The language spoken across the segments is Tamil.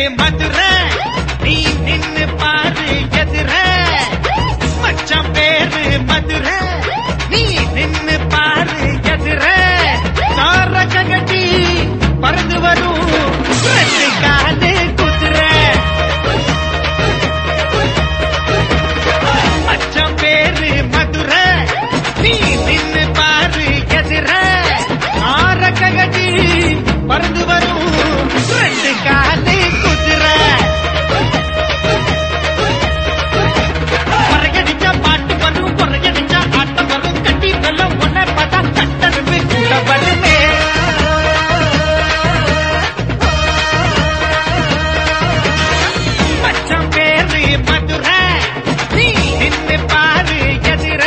மதுரை நீ நின்னு பாரு எதிர மச்சான் பேரு மதுரை நீ நின்னு பாரு எதிர சார கட்டி பறந்து வரும் ரெண்டு காலு குதிரை மச்சான் பேரு மதுரை நீ நின்னு பாரு எதிர ஆற ககடி பறந்து வரும் ரெண்டு காலு குதிரை பறகடிச்சா பாட்டு வரும் குறையடிச்சா ஆட்டம் வரும் கட்டி வெள்ளம் ஒன்ன பார்த்தா கட்டணுமே கூட வருமே மச்சான் பேரு மதுரை நீ நின்னு பாரு எதிர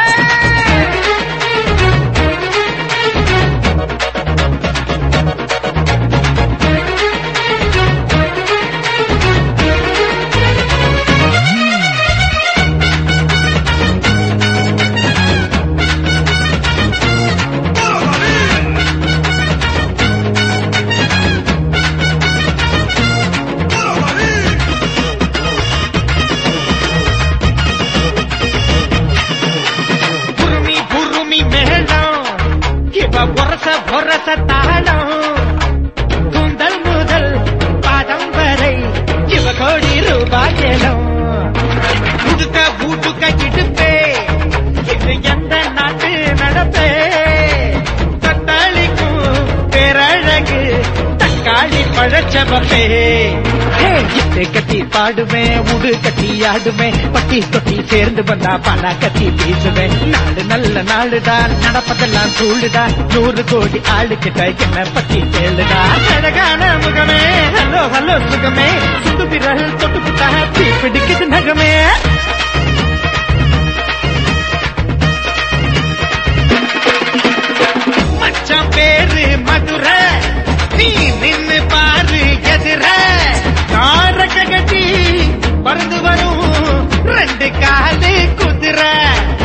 புருமி புருமி மேளம் இவ ஒரச ஒரச தாளம் கூந்தல் முதல் பாதம் வரை இவ கோடி ரூபாய் ஏலம் உடுக்க ஊட்டுக்க இடுப்பே இது எந்த நாட்டு நடப்பே தத்தாளிக்கும் பேரழகு தக்காளி பழச்சவப்பே இத்தை கட்டி பாடுவேன் உடு கட்டி ஆடுவேன் பட்டி தொட்டி சேர்ந்து வந்தா பண கட்டி பேசுவேன் நாடு நல்ல நாளுடா நடப்பதெல்லாம் சூழுடா நூறு கோடி ஆளுகிட்ட என்ன பத்தி கேளுடா அழகான முகமே ஹலோ ஹலோ சுகமே சுண்டு விரல் தொட்டு புட்டா தீ பிடிக்குது நகமே மச்சான் பேரு மதுரை நீ நின்னு பாரு எதிர காரக்க கட்டி பறந்து வரும் ரெண்டு காலு குதிரை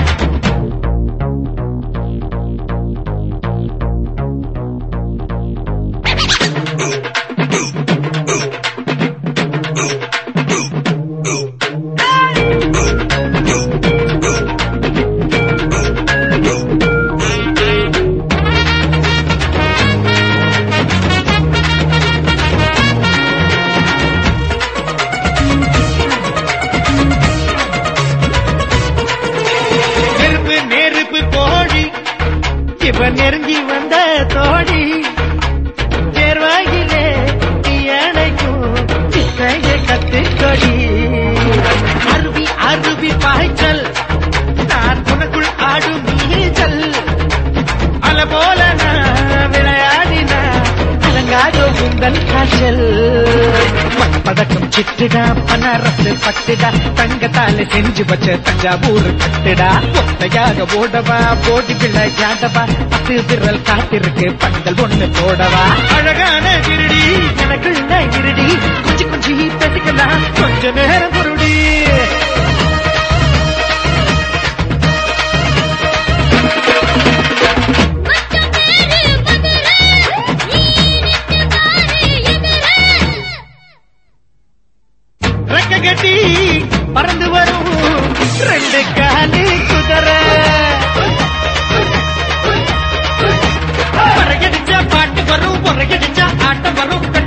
நெருப்பு நெருப்பு கோழி இவ நெருங்கி வந்த தோழி தேர்வாயிலே தீயணைக்கும் சித்தைய கத்து கொடி அருவி அருவி பாய்ச்சல் நான் உனக்குள் ஆடும் நீச்சல் அல போல நான் விளையாடினா அலங்காதோ உங்கள் காய்ச்சல் பதக்கம் சிட்டுடா பனரசு பட்டுடா தங்கத்தால செஞ்சு வச்ச தஞ்சாவூர் கட்டுடா ஒத்தையாக ஓடவா போடி விளையாடவா பத்து விரல் காட்டிருக்கு பண்கள் ஒண்ணு போடவா அழகான இருடி எனக்குள்ள இருடி கொஞ்சம் கொஞ்சம் பேசிக்கலாம் கொஞ்ச நேரம் பொருடி மச்சான் பேரு மதுரை நீ நின்னு பாரு எதிர ரெக்க கட்டி பறந்து வரும் ரெண்டு காலு குதிரை பறகடிச்சா பாட்டு வரும் பொறகடிச்சா ஆட்டம் வரும்